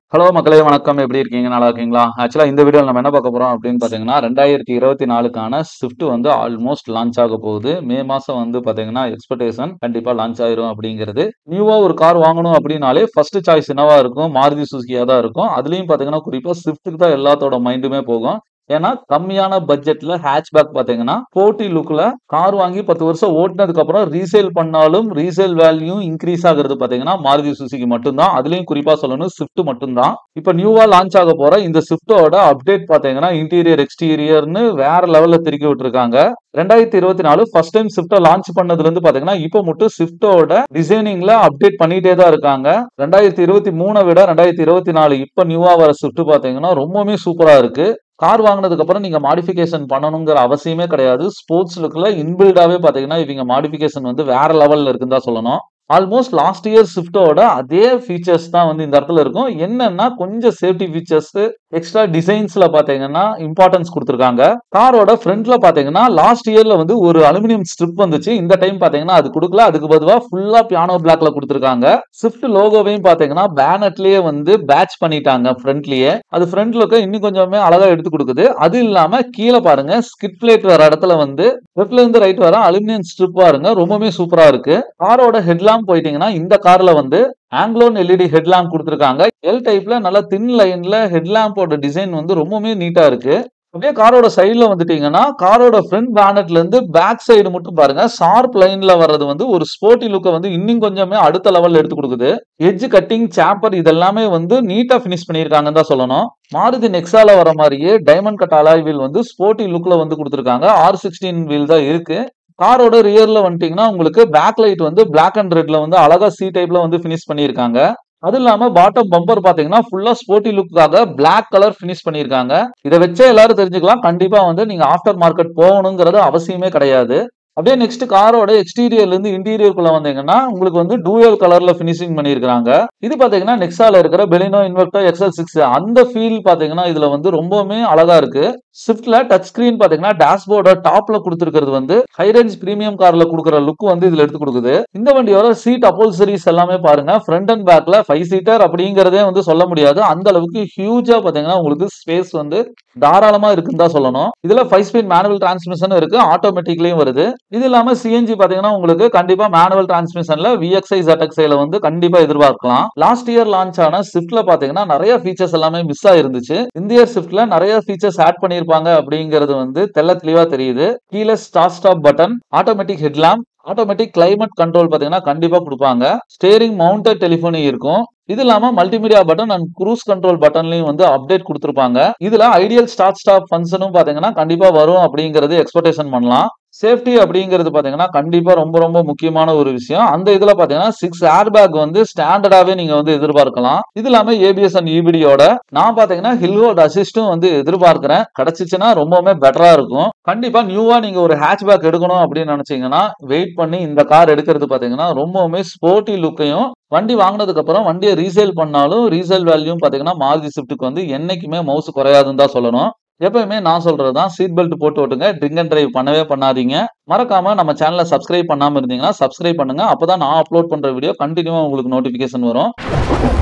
hello மக்களே வணக்கம் எப்படி இருக்கீங்க நல்லா இருக்கீங்களா ஆக்சுவலா இந்த வீடியோவில் நம்ம என்ன பார்க்க போறோம் அப்படின்னு பார்த்தீங்கன்னா ரெண்டாயிரத்தி இருபத்தி நாலுக்கான ஸ்விஃப்ட் வந்து ஆல்மோஸ்ட் லான்ச் ஆக போகுது மே மாசம் வந்து பார்த்தீங்கன்னா எக்ஸ்பெக்டேஷன் கண்டிப்பா லான்ச் ஆயிரும் அப்படிங்கிறது நியூவா ஒரு கார் வாங்கணும் அப்படின்னாலே ஃபர்ஸ்ட் சாய்ஸ் என்னவா இருக்கும் மாருதி சுசுகியா தான் இருக்கும் அதுலயும் பார்த்தீங்கன்னா குறிப்பா ஸ்விஃப்ட்டுக்கு தான் எல்லாத்தோட மைண்டுமே போகும் ஏன்னா கம்மியான பட்ஜெட்ல ஹேட்ச்பேக் பாத்தீங்கன்னா போட்டி லுக்ல கார் வாங்கி பத்து வருஷம் ஓட்டினதுக்கு அப்புறம் ரீசேல் பண்ணாலும் ரீசேல் வேல்யூ இன்க்ரீஸ் ஆகுறது பாத்தீங்கன்னா மாருதி சுசுகி மட்டும்தான் அதுலயும் குறிப்பா சொல்லணும் ஸ்விஃப்ட் மட்டும்தான் இப்ப நியூவா லான்ச் ஆக போற இந்த ஸ்விஃப்டோட அப்டேட் பாத்தீங்கன்னா இன்டீரியர் எக்ஸ்டீரியர்னு வேற லெவல்ல திருக்கி விட்டுருக்காங்க ரெண்டாயிரத்தி இருபத்தி நாலு ஃபர்ஸ்ட் டைம் ஸ்விஃப்ட லான்ச் பண்ணதுல இருந்து பாத்தீங்கன்னா இப்போ மட்டும் ஸ்விஃப்டோட டிசைனிங்ல அப்டேட் பண்ணிட்டே தான் இருக்காங்க ரெண்டாயிரத்தி இருபத்தி மூணை விட ரெண்டாயிரத்தி இருபத்தி நாலு இப்போ நியூவா வர ஸ்விஃப்ட் பாத்தீங்கன்னா ரொம்பவுமே சூப்பரா இருக்கு கார் வாங்கினதுக்கு அப்புறம் நீங்க மாடிஃபிகேஷன் பண்ணணுங்கிற அவசியமே கிடையாது ஸ்போர்ட்ஸ் லுக்ல இன்பில்டாவே பாத்தீங்கன்னா இவங்க மாடிஃபிகேஷன் வந்து வேற லெவல்ல இருக்குன்னு தான் சொல்லணும் ஆல்மோஸ்ட் லாஸ்ட் இயர் ஸ்விஃப்டோட அதே ஃபீச்சர்ஸ் தான் வந்து இந்த இடத்துல இருக்கும் என்னன்னா கொஞ்சம் சேஃப்டி ஃபீச்சர்ஸ் எக்ஸ்ட்ரா டிசைன்ஸ்ல பாத்தீங்கன்னா இம்பார்ட்டன்ஸ் கொடுத்துருக்காங்க காரோட ஃப்ரண்ட்ல பாத்தீங்கன்னா லாஸ்ட் இயர்ல வந்து ஒரு அலுமினியம் ஸ்ட்ரிப் வந்துச்சு இந்த டைம் பாத்தீங்கன்னா அது கொடுக்கல அதுக்கு பதிலாக ஃபுல்லா பியானோ பிளாக்ல கொடுத்துருக்காங்க ஸ்விஃப்ட் லோகோவையும் பாத்தீங்கன்னா பேனட்லயே வந்து பேட்ச் பண்ணிட்டாங்க ஃப்ரண்ட்லயே அது ஃப்ரண்ட் லுக்க இன்னும் கொஞ்சமே அழகா எடுத்து கொடுக்குது அது இல்லாம கீழே பாருங்க ஸ்கிட் பிளேட் வர இடத்துல வந்து லெஃப்ட்ல இருந்து ரைட் வர அலுமினியம் ஸ்ட்ரிப் பாருங்க ரொம்பவே சூப்பரா இருக்கு காரோட ஹெட்லாம் போயிட்டீங்கன்னா இந்த கார்ல வந்து ஆங்க்லோன் எல்இடி ஹெட்லாம்ப் கொடுத்துருக்காங்க எல் டைப்ல நல்லா தின் லைன்ல ஹெட்லாம்போட டிசைன் வந்து ரொம்பவே நீட்டா இருக்கு அப்படியே காரோட சைடுல வந்துட்டீங்கன்னா காரோட ஃப்ரண்ட் பேனட்ல இருந்து பேக் சைடு மட்டும் பாருங்க ஷார்ப் லைன்ல வர்றது வந்து ஒரு ஸ்போர்ட்டி லுக்கை வந்து இன்னும் கொஞ்சமே அடுத்த லெவல்ல எடுத்து கொடுக்குது எட்ஜ் கட்டிங் சாப்பர் இதெல்லாமே வந்து நீட்டா ஃபினிஷ் பண்ணியிருக்காங்கன்னு தான் சொல்லணும் மாருதி நெக்ஸால வர மாதிரியே டைமண்ட் கட் அலாய் வீல் வந்து ஸ்போர்ட்டி லுக்ல வந்து கொடுத்துருக்காங்க ஆர் சிக்ஸ்டீன் வீல் தான் இருக்கு காரோட ரியர்ல வந்துட்டீங்கன்னா உங்களுக்கு பேக் லைட் வந்து பிளாக் அண்ட் ரெட்ல வந்து அழகா சி டைப்ல வந்து ஃபினிஷ் பண்ணியிருக்காங்க அது இல்லாம பாட்டம் பம்பர் பாத்தீங்கன்னா ஃபுல்லா ஸ்போர்ட்டி லுக்காக பிளாக் கலர் ஃபினிஷ் பண்ணியிருக்காங்க இதை வச்சே எல்லாரும் தெரிஞ்சுக்கலாம் கண்டிப்பா வந்து நீங்க ஆஃப்டர் மார்க்கெட் போகணுங்கிறது அவசியமே கிடையாது அப்படியே நெக்ஸ்ட் காரோட எக்ஸ்டீரியர்ல இருந்து இன்டீரியருக்குள்ள வந்தீங்கன்னா உங்களுக்கு வந்து டூயல் கலர்ல பினிஷிங் பண்ணிருக்காங்க இது பாத்தீங்கன்னா நெக்ஸால இருக்கிற பெலினோ இன்வெர்டர் எக்ஸல் சிக்ஸ் அந்த ஃபீல் பாத்தீங்கன்னா இதுல வந்து ரொம்பவுமே அழகா இருக்கு ஸ்விஃப்ட்ல டச் ஸ்கிரீன் பாத்தீங்கன்னா டேஷ்போர்ட டாப்ல கொடுத்துருக்கிறது வந்து ஹை ரேஞ்ச் பிரீமியம் கார்ல கொடுக்குற லுக் வந்து இதுல எடுத்து கொடுக்குது இந்த வண்டியோட சீட் அப்போல்சரிஸ் எல்லாமே பாருங்க ஃப்ரண்ட் அண்ட் பேக்ல ஃபைவ் சீட்டர் அப்படிங்கறதே வந்து சொல்ல முடியாது அந்த அளவுக்கு ஹியூஜா பாத்தீங்கன்னா உங்களுக்கு ஸ்பேஸ் வந்து தாராளமா இருக்குன்னு தான் சொல்லணும் இதுல ஃபைவ் ஸ்பீட் மேனுவல் டிரான்ஸ்மிஷன் இருக்கு ஆட்டோமேட்டிக்லயும் வருது இது இல்லாம சிஎன்ஜி பாத்தீங்கன்னா உங்களுக்கு கண்டிப்பா மேனுவல் டிரான்ஸ்மிஷன்ல விஎக்ஸ்ஐ ZXI-ல வந்து கண்டிப்பா எதிர்பார்க்கலாம் லாஸ்ட் இயர் லான்ச் ஆன ஸ்விஃப்ட்ல பாத்தீங்கன்னா நிறைய ஃபீச்சர்ஸ் எல்லாமே மிஸ் ஆயிருந்துச்சு இந்த இயர் ஸ்விஃப்ட்ல நிறைய ஃபீச்சர்ஸ் ஆட் பண்ணிருப்பாங்க அப்படிங்கிறது வந்து தெள்ள தெளிவா தெரியுது கீழே start stop button automatic headlamp automatic climate control பாத்தீங்கன்னா கண்டிப்பா கொடுப்பாங்க ஸ்டேரிங் மவுண்டட் டெலிஃபோனி இருக்கும் இது இல்லாம multimedia button and cruise control பட்டன்லயும் வந்து அப்டேட் கொடுத்துருப்பாங்க இதுல ஐடியல் ஸ்டார்ட் ஸ்டாப் ஃபங்க்ஷனும் பாத்தீங்கன்னா கண்டிப்பா வரும் அப்படிங்கறது எக்ஸ்பெக்டேஷன் பண்ணலாம் சேஃப்டி அப்படிங்கிறது பாத்தீங்கன்னா கண்டிப்பா ரொம்ப ரொம்ப முக்கியமான ஒரு விஷயம் அந்த இதுல பாத்தீங்கன்னா சிக்ஸ் ஏர் பேக் வந்து ஸ்டாண்டர்டாவே நீங்க வந்து எதிர்பார்க்கலாம் இது இல்லாம ஏபிஎஸ் அண்ட் இபிடியோட நான் பாத்தீங்கன்னா ஹில்ஹோல்ட் அசிஸ்டும் வந்து எதிர்பார்க்கிறேன் கிடைச்சிச்சுன்னா ரொம்பவுமே பெட்டரா இருக்கும் கண்டிப்பா நியூவா நீங்க ஒரு ஹேட்ச் பேக் எடுக்கணும் அப்படின்னு நினைச்சீங்கன்னா வெயிட் பண்ணி இந்த கார் எடுக்கிறது பாத்தீங்கன்னா ரொம்பவுமே ஸ்போர்ட்டி லுக்கையும் வண்டி வாங்கினதுக்கு அப்புறம் வண்டியை ரீசேல் பண்ணாலும் ரீசேல் வேல்யூ பாத்தீங்கன்னா மாருதி ஸ்விஃப்ட்டுக்கு வந்து என்னைக்குமே மவுஸ் குறையாதுன்னு தான் சொல்லணும் எப்பயுமே நான் சொல்றதுதான் சீட் பெல்ட் போட்டு ஓட்டுங்க ட்ரிங்க் அண்ட் டிரைவ் பண்ணவே பண்ணாதீங்க மறக்காம நம்ம சேனலை சப்ஸ்கிரைப் பண்ணாம இருந்தீங்கன்னா சப்ஸ்கிரைப் பண்ணுங்க அப்பதான் நான் அப்லோட் பண்ற வீடியோ கண்டினியூவா உங்களுக்கு நோட்டிபிகேஷன் வரும்